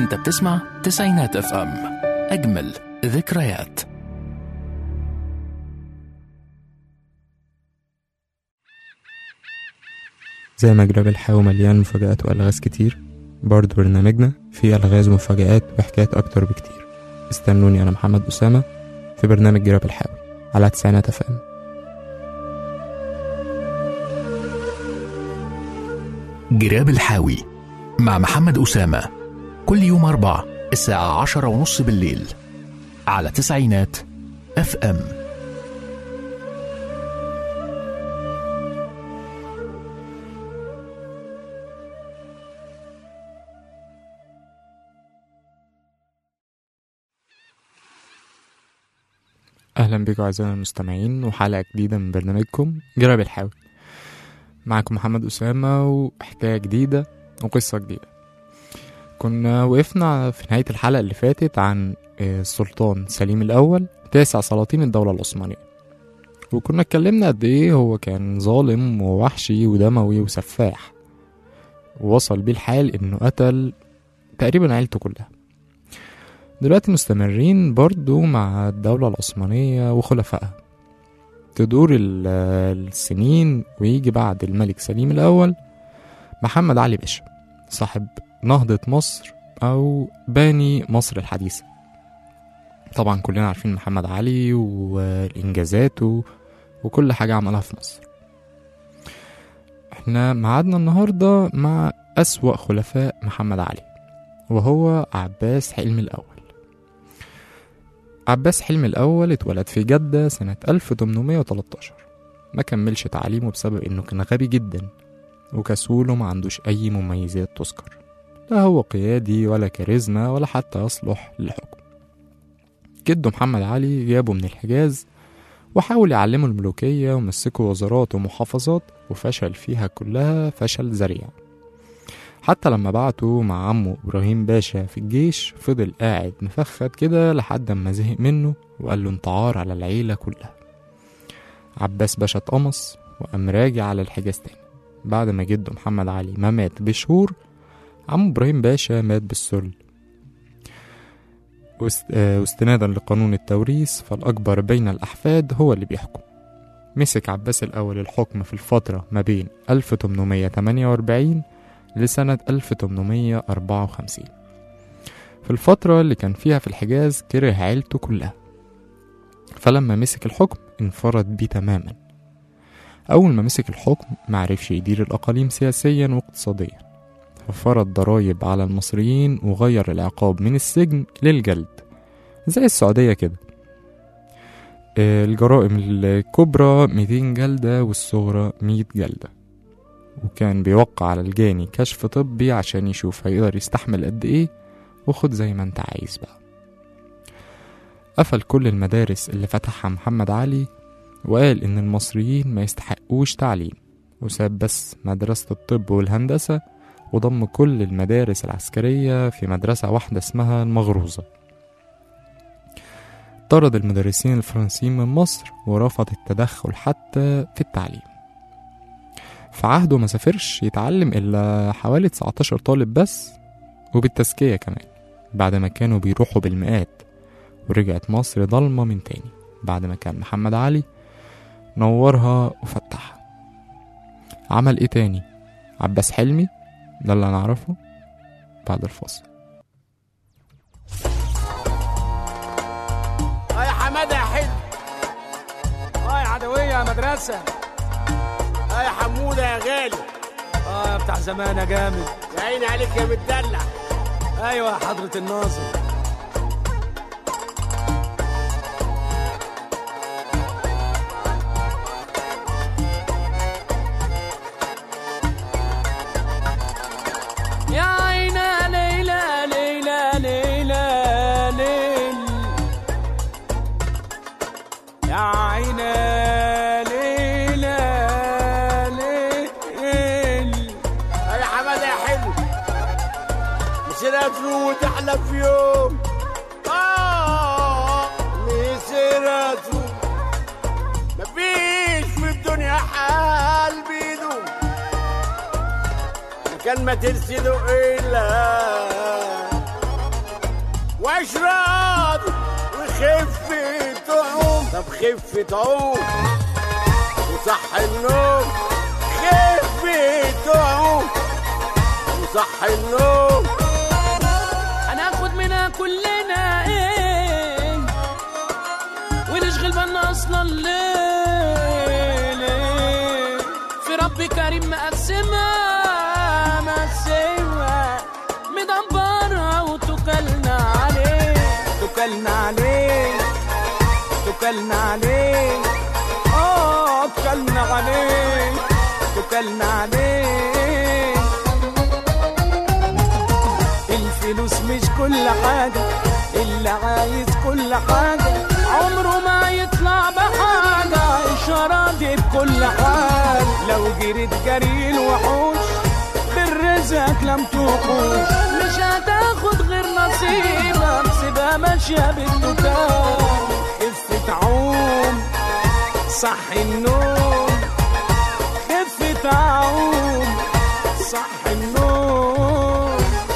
انت بتسمع تسعينات اف ام اجمل ذكريات زي ما جراب الحاوي مليان مفاجآت وألغاز كتير برضه برنامجنا فيه ألغاز ومفاجآت وحكايات أكتر بكتير استنوني أنا محمد أسامة في برنامج جراب الحاوي على تسعينات اف ام جراب الحاوي مع محمد أسامة كل يوم أربع الساعة عشرة ونص بالليل على تسعينات اف ام أهلا بكم أعزائنا المستمعين وحلقة جديدة من برنامجكم جراب الحاوي معكم محمد أسامة وحكاية جديدة وقصة جديدة كنا وقفنا في نهاية الحلقة اللي فاتت عن آه، السلطان سليم الأول تاسع سلاطين الدولة العثمانية وكنا اتكلمنا قد إيه هو كان ظالم ووحشي ودموي وسفاح ووصل بيه الحال إنه قتل تقريبا عيلته كلها دلوقتي مستمرين برضو مع الدولة العثمانية وخلفائها تدور ال- السنين ويجي بعد الملك سليم الأول محمد علي باشا صاحب نهضة مصر أو باني مصر الحديثة طبعا كلنا عارفين محمد علي وإنجازاته وكل حاجة عملها في مصر احنا معادنا النهاردة مع أسوأ خلفاء محمد علي وهو عباس حلمي الأول عباس حلمي الأول اتولد في جدة سنة 1813 ما كملش تعليمه بسبب إنه كان غبي جدا وكسول وما عندوش أي مميزات تذكر لا هو قيادي ولا كاريزما ولا حتى يصلح للحكم جده محمد علي جابه من الحجاز وحاول يعلمه الملوكية ومسكه وزارات ومحافظات وفشل فيها كلها فشل ذريع حتى لما بعته مع عمه إبراهيم باشا في الجيش فضل قاعد مفخد كده لحد ما زهق منه وقال له انت عار على العيلة كلها عباس باشا اتقمص وقام راجع على الحجاز تاني بعد ما جده محمد علي ما مات بشهور عمه إبراهيم باشا مات بالسل واست- آه، واستنادا لقانون التوريث فالأكبر بين الأحفاد هو اللي بيحكم مسك عباس الأول الحكم في الفترة ما بين 1848 لسنة 1854 في الفترة اللي كان فيها في الحجاز كره عيلته كلها فلما مسك الحكم انفرد بيه تماما أول ما مسك الحكم معرفش يدير الأقاليم سياسيا واقتصاديا ففرض ضرايب على المصريين وغير العقاب من السجن للجلد زي السعودية كده آه، الجرائم الكبرى 200 جلدة والصغرى 100 جلدة وكان بيوقع على الجاني كشف طبي عشان يشوف هيقدر يستحمل قد ايه وخد زي ما انت عايز بقى قفل كل المدارس اللي فتحها محمد علي وقال ان المصريين ما يستحقوش تعليم وساب بس مدرسة الطب والهندسة وضم كل المدارس العسكرية في مدرسة واحدة اسمها المغروزة طرد المدرسين الفرنسيين من مصر ورفض التدخل حتى في التعليم في عهده ما سافرش يتعلم إلا حوالي 19 طالب بس وبالتزكية كمان بعد ما كانوا بيروحوا بالمئات ورجعت مصر ضلمة من تاني بعد ما كان محمد علي نورها وفتحها عمل ايه تاني عباس حلمي ده اللي نعرفه بعد الفاصل اه يا حماده يا حلو اه يا عدويه يا مدرسه اه يا حموده يا غالي اه يا بتاع زمان يا جامد يا عيني عليك يا متدلع ايوه يا حضره الناظر يا عينا ليلى ليلى ليلى ليل يا عينا ليلى ليل يا حماده يا حلو مسيرته وتحلى في يوم آه مسيرته مفيش في الدنيا حال بيدوم كان ما ترسله إلا واشرب وخفة تعوم طب خفة تعوم وصح النوم خفة تعوم وصح النوم هناخد منها كلنا ايه ونشغل بالنا اصلا ليه ليه في رب كريم مقسمها مقسمها مدبرها وتكلنا عليه تكلنا عليه تكلنا عليه اه تكلنا عليه تكلنا عليه الفلوس مش كل حاجة اللي عايز كل حاجة عمره ما يطلع بحاجة إشارة دي بكل حال لو جريت جري الوحوش بالرزق لم تحوش مش هتاخد غير نصيبك سيبها ماشية بالدكان خف تعوم صح النوم خف تعوم صح النوم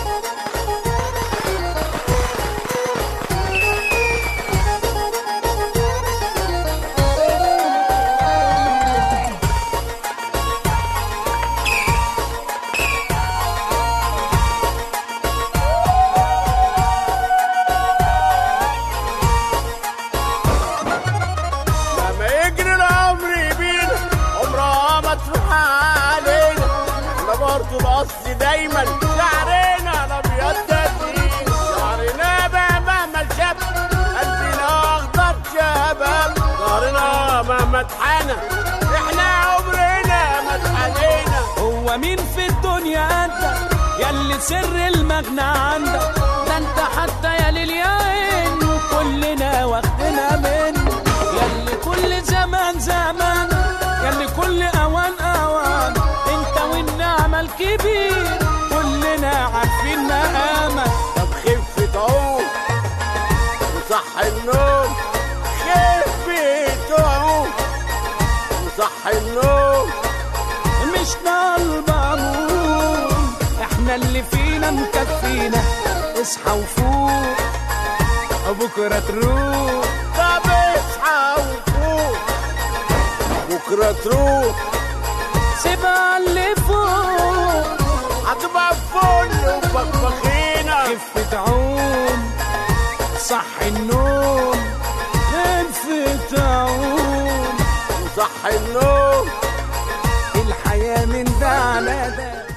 لما يجري العمر بينا عمرها ما تروح علينا احنا برضه القصد دايما شعرنا الابيض تدين شعرنا بقى مهما الشاب قلبنا اخضر شباب ظهرنا مهما اتحنى احنا عمرنا ما اتحنينا هو مين في الدنيا انت ياللي سر المغنى عندك ده انت حتى يا للياين وكلنا واخدنا منه ياللي كل زمان زمان ياللي كل اوان اوان انت والنعمة الكبير كلنا عارفين مقامك طب خف تعوم وصح النوم خف تعوم وصح النوم مش طالبة نوم احنا اللي فينا مكفينا اصحى وفوق بكرة تروح طب اصحى وفوق بكرة تروح سيبها اللي فوق هتبقى فل وبخبخينة خف تعوم صح النوم خف تعوم وصح النوم الحياة من ده على ده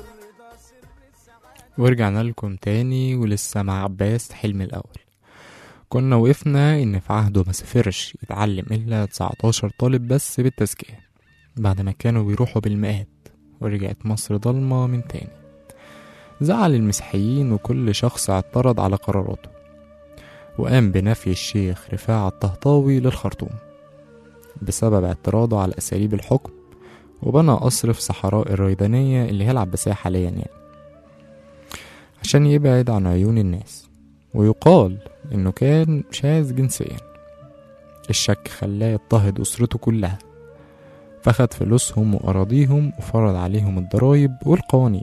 ورجعنا لكم تاني ولسه مع عباس حلم الأول كنا وقفنا إن في عهده ما سافرش يتعلم إلا 19 طالب بس بالتزكية بعد ما كانوا بيروحوا بالمئات ورجعت مصر ضلمة من تاني زعل المسيحيين وكل شخص اعترض على قراراته وقام بنفي الشيخ رفاعة الطهطاوي للخرطوم بسبب اعتراضه على أساليب الحكم وبنى قصر في صحراء الريدانية اللي هي العباسية حاليا يعني عشان يبعد عن عيون الناس ويقال إنه كان شاذ جنسيا الشك خلاه يضطهد أسرته كلها فخد فلوسهم وأراضيهم وفرض عليهم الضرايب والقوانين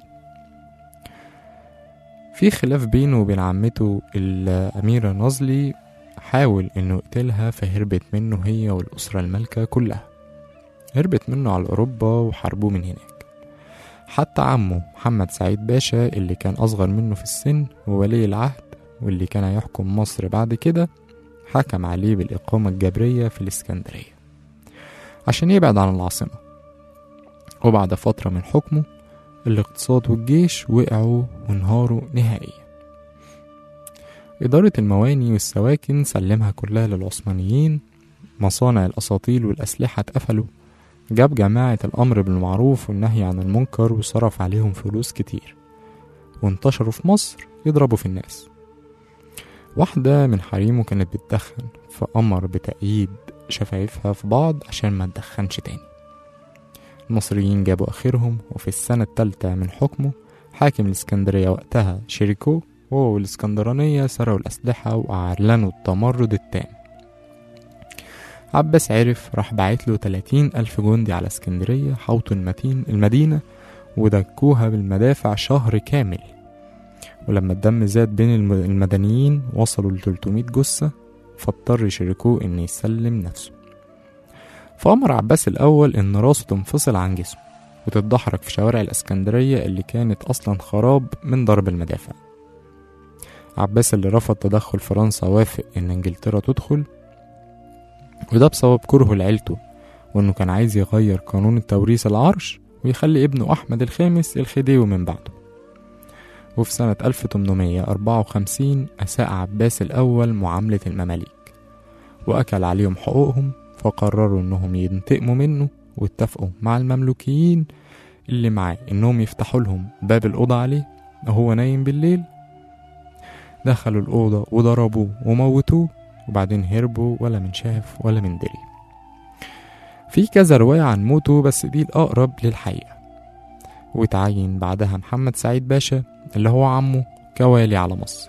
في خلاف بينه وبين عمته الأميرة نازلي حاول إنه يقتلها فهربت منه هي والأسرة المالكة كلها هربت منه على أوروبا وحاربوه من هناك حتى عمه محمد سعيد باشا اللي كان أصغر منه في السن وولي العهد واللي كان هيحكم مصر بعد كده حكم عليه بالإقامة الجبرية في الإسكندرية عشان يبعد عن العاصمة وبعد فترة من حكمه الاقتصاد والجيش وقعوا وانهاروا نهائيا إدارة المواني والسواكن سلمها كلها للعثمانيين مصانع الأساطيل والأسلحة اتقفلوا جاب جماعة الأمر بالمعروف والنهي عن المنكر وصرف عليهم فلوس كتير وانتشروا في مصر يضربوا في الناس واحدة من حريمه كانت بتدخن فأمر بتأييد شفايفها في بعض عشان ما تدخنش تاني المصريين جابوا آخرهم وفي السنة التالتة من حكمه حاكم الإسكندرية وقتها شيريكو هو والإسكندرانية سرقوا الأسلحة وأعلنوا التمرد التام عباس عرف راح بعت له 30 ألف جندي على اسكندرية حوطوا المتين المدينة ودكوها بالمدافع شهر كامل ولما الدم زاد بين الم- المدنيين وصلوا ل 300 جثة فاضطر يشاركوه إن يسلم نفسه فأمر عباس الأول إن راسه تنفصل عن جسمه وتتدحرج في شوارع الإسكندرية اللي كانت أصلا خراب من ضرب المدافع عباس اللي رفض تدخل فرنسا وافق إن إنجلترا تدخل وده بسبب كرهه لعيلته وإنه كان عايز يغير قانون التوريث العرش ويخلي ابنه أحمد الخامس الخديوي من بعده وفي سنة 1854 أساء عباس الأول معاملة المماليك وأكل عليهم حقوقهم فقرروا إنهم ينتقموا منه واتفقوا مع المملوكيين اللي معاه إنهم يفتحوا لهم باب الأوضة عليه وهو نايم بالليل دخلوا الأوضة وضربوه وموتوه وبعدين هربوا ولا من شاف ولا من دري في كذا رواية عن موته بس دي الأقرب للحقيقة وتعين بعدها محمد سعيد باشا اللي هو عمه كوالي على مصر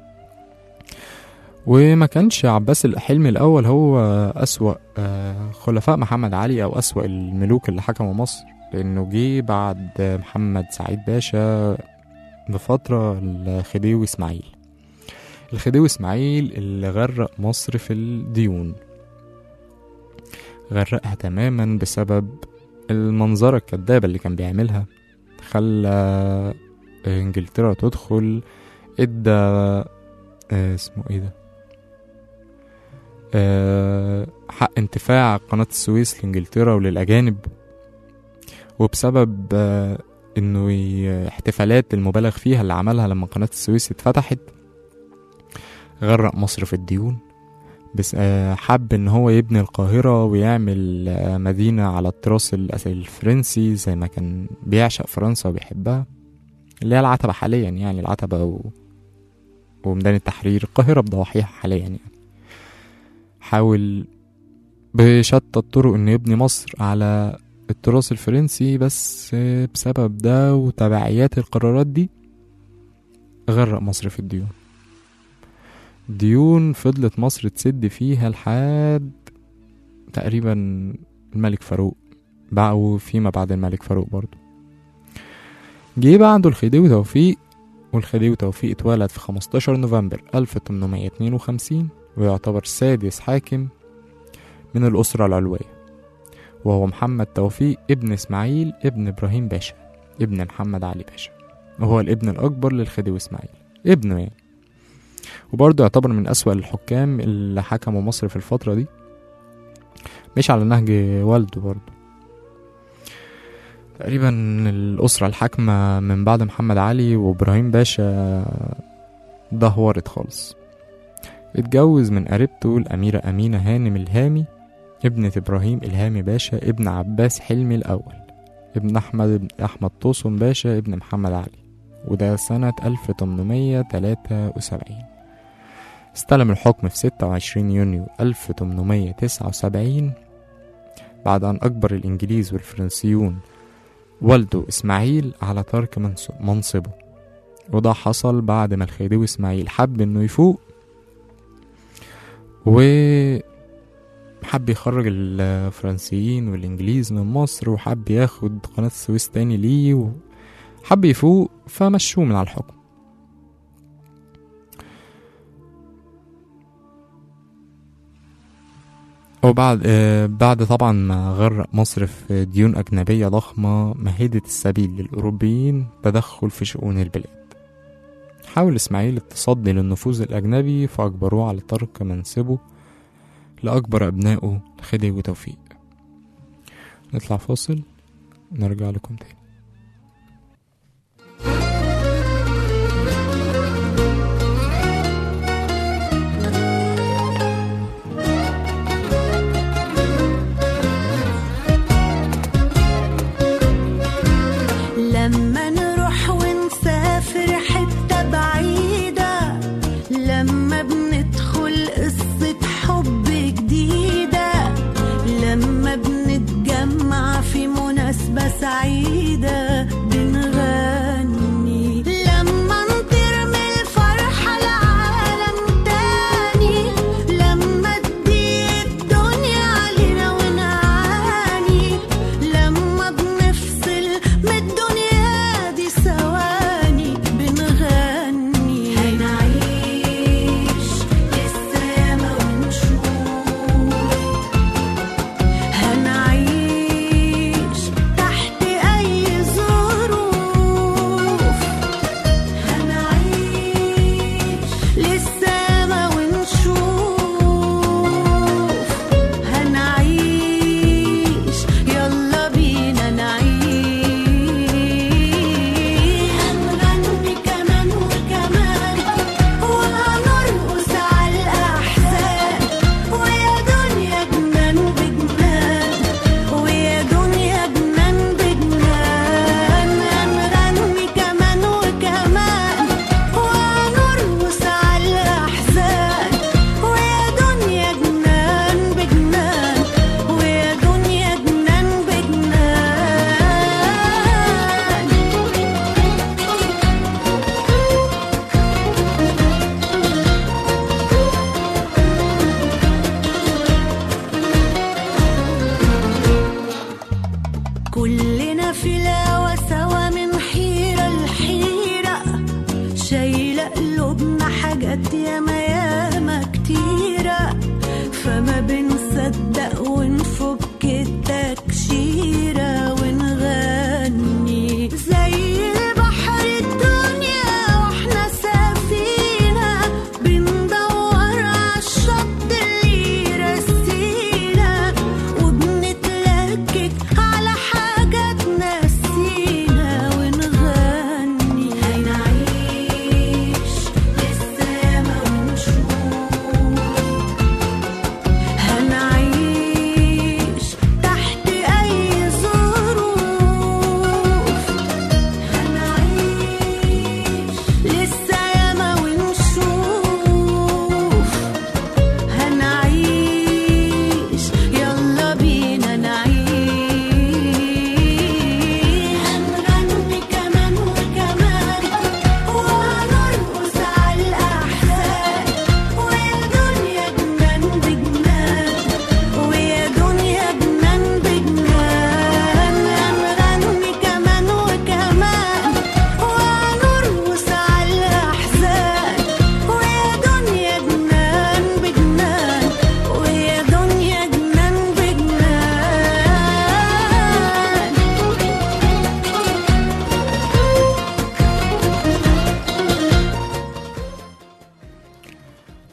وما كانش عباس الحلمي الأول هو أسوأ آه، خلفاء محمد علي أو أسوأ الملوك اللي حكموا مصر لأنه جه بعد محمد سعيد باشا بفترة الخديوي إسماعيل الخديوي إسماعيل اللي غرق مصر في الديون غرقها تماما بسبب المنظرة الكدابة اللي كان بيعملها خلى انجلترا تدخل ادى آه، اسمه ايه ده آه، حق انتفاع قناة السويس لانجلترا وللأجانب وبسبب آه، انه ي- احتفالات المبالغ فيها اللي عملها لما قناة السويس اتفتحت غرق مصر في الديون بس آه، حب ان هو يبني القاهرة ويعمل آه، مدينة على التراث الأس- الفرنسي زي ما كان بيعشق فرنسا وبيحبها اللي هي العتبة حاليا يعني العتبة و... وميدان التحرير القاهرة بضواحيها حاليا يعني حاول بشتى الطرق انه يبني مصر على التراث الفرنسي بس آه، بسبب ده وتبعيات القرارات دي غرق مصر في الديون ديون فضلت مصر تسد فيها لحد تقريبا الملك فاروق بقى وفيما بعد الملك فاروق برضو جه بعده الخديوي توفيق والخديوي توفيق اتولد في 15 نوفمبر 1852 ويعتبر سادس حاكم من الأسرة العلوية وهو محمد توفيق ابن إسماعيل ابن إبراهيم باشا ابن محمد علي باشا وهو الابن الأكبر للخديوي إسماعيل ابنه يعني وبرضه يعتبر من أسوأ الحكام اللي حكموا مصر في الفترة دي مش على نهج والده برضه تقريبا الأسرة الحاكمة من بعد محمد علي وإبراهيم باشا دهورت خالص اتجوز من قريبته الأميرة أمينة هانم الهامي ابنة إبراهيم الهامي باشا ابن عباس حلمي الأول ابن أحمد أحمد طوسم باشا ابن محمد علي وده سنة 1873 استلم الحكم في 26 يونيو 1879 بعد أن أجبر الإنجليز والفرنسيون والده إسماعيل على ترك منص- منصبه وده حصل بعد ما الخديوي إسماعيل حب إنه يفوق و حب يخرج الفرنسيين والإنجليز من مصر وحب ياخد قناة السويس تاني ليه وحب يفوق فمشوه من على الحكم وبعد آه بعد طبعا ما غرق مصر في ديون أجنبية ضخمة مهدت السبيل للأوروبيين تدخل في شؤون البلاد حاول إسماعيل التصدي للنفوذ الأجنبي فأجبروه على ترك منصبه لأكبر أبنائه الخديوي وتوفيق نطلع فاصل نرجع لكم تاني لما نروح ونسافر حتة بعيدة لما بندخل قصة حب جديدة لما بنتجمع في مناسبة سعيدة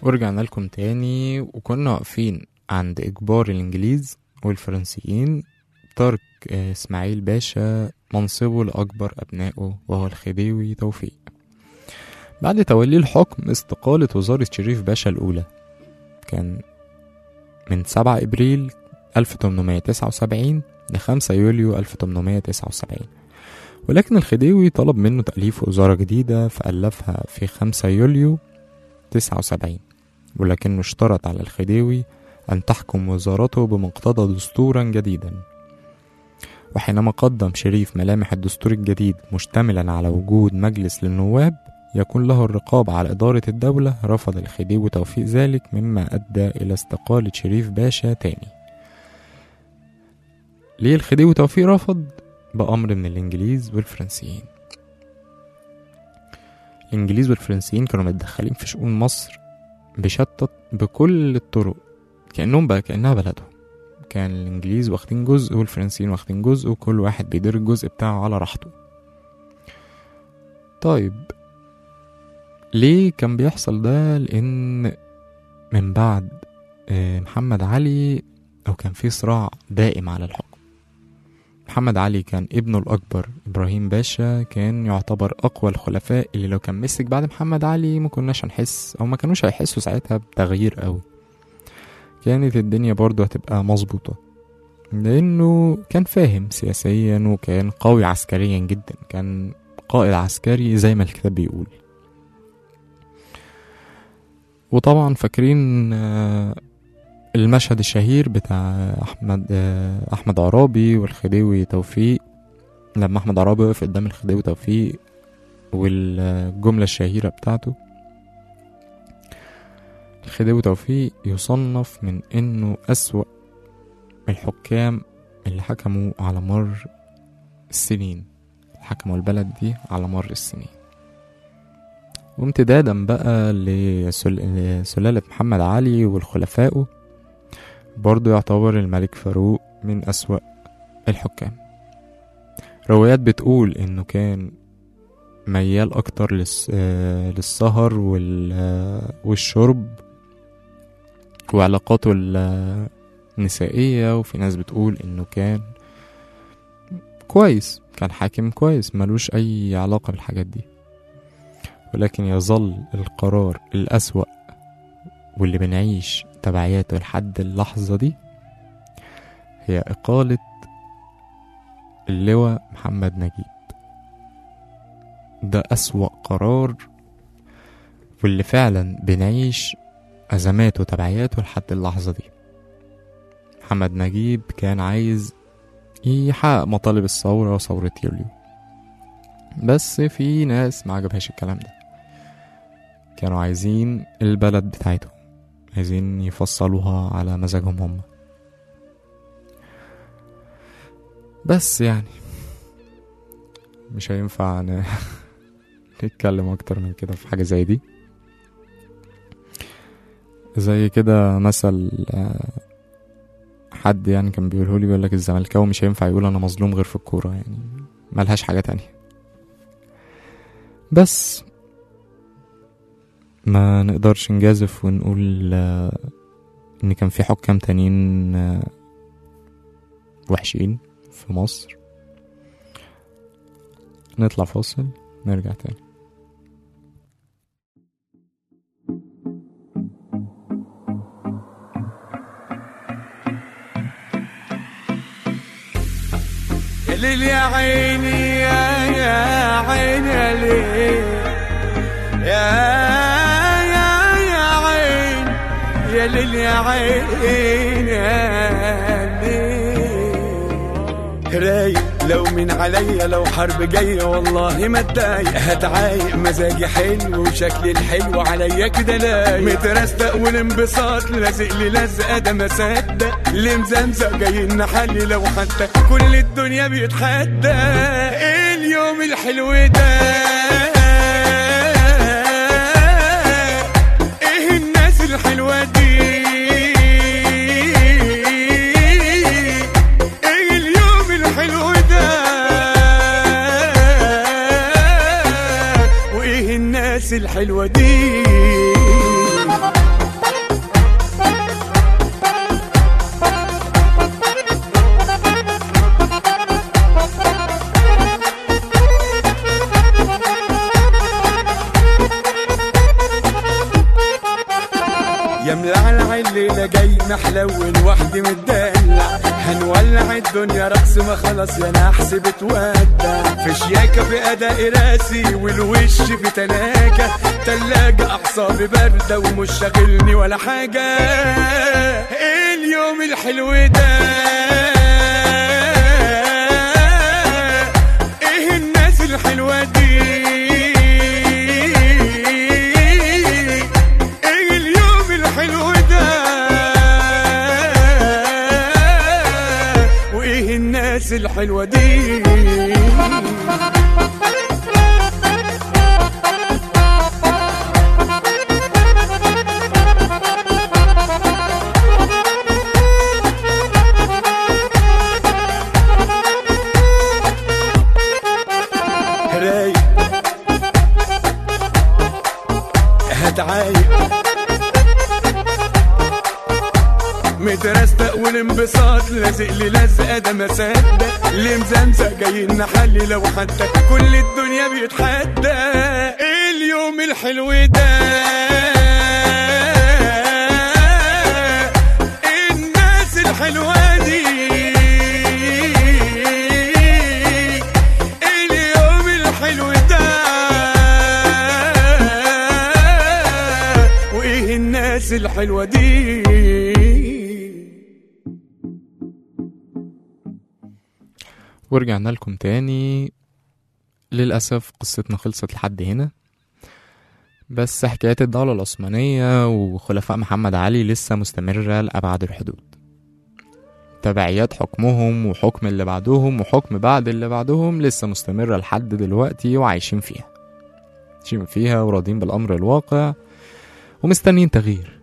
ورجعنا لكم تاني وكنا واقفين عند إجبار الإنجليز والفرنسيين ترك آه، إسماعيل باشا منصبه لأكبر أبنائه وهو الخديوي توفيق بعد توليه الحكم استقالة وزارة شريف باشا الأولى كان من 7 إبريل 1879 ل 5 يوليو 1879 ولكن الخديوي طلب منه تأليف وزارة جديدة فألفها في 5 يوليو 79 ولكنه اشترط على الخديوي أن تحكم وزارته بمقتضى دستورا جديدا وحينما قدم شريف ملامح الدستور الجديد مشتملا على وجود مجلس للنواب يكون له الرقابة على إدارة الدولة رفض الخديوي توفيق ذلك مما أدى إلى استقالة شريف باشا تاني ليه الخديوي توفيق رفض؟ بأمر من الإنجليز والفرنسيين الإنجليز والفرنسيين كانوا متدخلين في شؤون مصر بشتى بكل الطرق كأنهم بقى كأنها بلدهم كان الإنجليز واخدين جزء والفرنسيين واخدين جزء وكل واحد بيدير الجزء بتاعه على راحته طيب ليه كان بيحصل ده لأن من بعد آه، محمد علي أو كان في صراع دائم على الحكم محمد علي كان ابنه الأكبر إبراهيم باشا كان يعتبر أقوى الخلفاء اللي لو كان مسك بعد محمد علي ما كناش هنحس أو ما كانوش هيحسوا ساعتها بتغيير قوي كانت الدنيا برضو هتبقى مظبوطة لأنه كان فاهم سياسيا وكان قوي عسكريا جدا كان قائد عسكري زي ما الكتاب بيقول وطبعا فاكرين آه، المشهد الشهير بتاع أحمد آه، أحمد عرابي والخديوي توفيق لما أحمد عرابي وقف قدام الخديوي توفيق والجملة الشهيرة بتاعته الخديوي توفيق يصنف من إنه أسوأ الحكام اللي حكموا على مر السنين حكموا البلد دي على مر السنين وامتدادا بقى لسل- لسلالة محمد علي والخلفائه برضو يعتبر الملك فاروق من أسوأ الحكام روايات بتقول إنه كان ميال أكتر للس... آه، للسهر وال... آه، والشرب وعلاقاته ال- النسائية وفي ناس بتقول إنه كان كويس كان حاكم كويس ملوش أي علاقة بالحاجات دي ولكن يظل القرار الأسوأ واللي بنعيش تبعياته لحد اللحظة دي هي إقالة اللواء محمد نجيب ده أسوأ قرار واللي فعلا بنعيش أزماته وتبعياته لحد اللحظة دي محمد نجيب كان عايز يحقق مطالب الثورة وثورة يوليو بس في ناس ما عجبهاش الكلام ده كانوا عايزين البلد بتاعتهم عايزين يفصلوها على مزاجهم هم بس يعني مش هينفع ن- نتكلم اكتر من كده في حاجة زي دي زي كده مثل آه، حد يعني كان بيقوله لي بيقول لك الزملكاوي مش هينفع يقول انا مظلوم غير في الكورة يعني ملهاش حاجة تانية بس ما نقدرش نجازف ونقول آه، ان كان في حكام تانيين آه، وحشين في مصر نطلع فاصل نرجع تاني يا ليل يا عيني يا يا عيني يا ليل يا يا يا عين يا ليل يا عين يا ليل رايق لو من عليا لو حرب جاية والله ما اتضايق هتعايق مزاجي حلو وشكلي الحلو عليا كده لايق مترستق والانبساط لازق لي لزقة ده ما صدق اللي مزمزق جاي نحلي لو حتى كل الدنيا بيتحدى إيه اليوم الحلو ده ايه الناس الحلوة دي ايه اليوم الحلو ده وايه الناس الحلوة دي حلون وحدي متدلع هنولع الدنيا رقص ما خلاص يا نحس بتودع في شياكة في أداء راسي والوش في تلاجة تلاجة أعصابي باردة ومش شاغلني ولا حاجة اليوم الحلو ده ايه الناس الحلوة دي ايه اليوم الحلو ده وايه الناس الحلوة دي رايق هتعايق مترستق والانبساط لازق لي لزقه ده ما صدق اللي مزمزق جايين نحلي لو حتى كل الدنيا بيتحدى اليوم الحلو ده الناس الحلوه دي اليوم الحلو ده وايه الناس الحلوه دي ورجعنا لكم تاني للأسف قصتنا خلصت لحد هنا بس حكاية الدولة العثمانية وخلفاء محمد علي لسه مستمرة لأبعد الحدود تبعيات حكمهم وحكم اللي بعدهم وحكم بعد اللي بعدهم لسه مستمرة لحد دلوقتي وعايشين فيها عايشين فيها وراضين بالأمر الواقع ومستنيين تغيير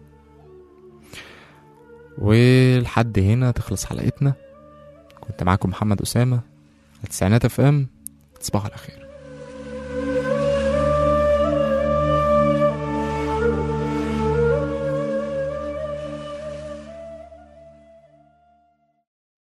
ولحد هنا تخلص حلقتنا كنت معاكم محمد أسامة التسعينات اف ام تصبحوا على خير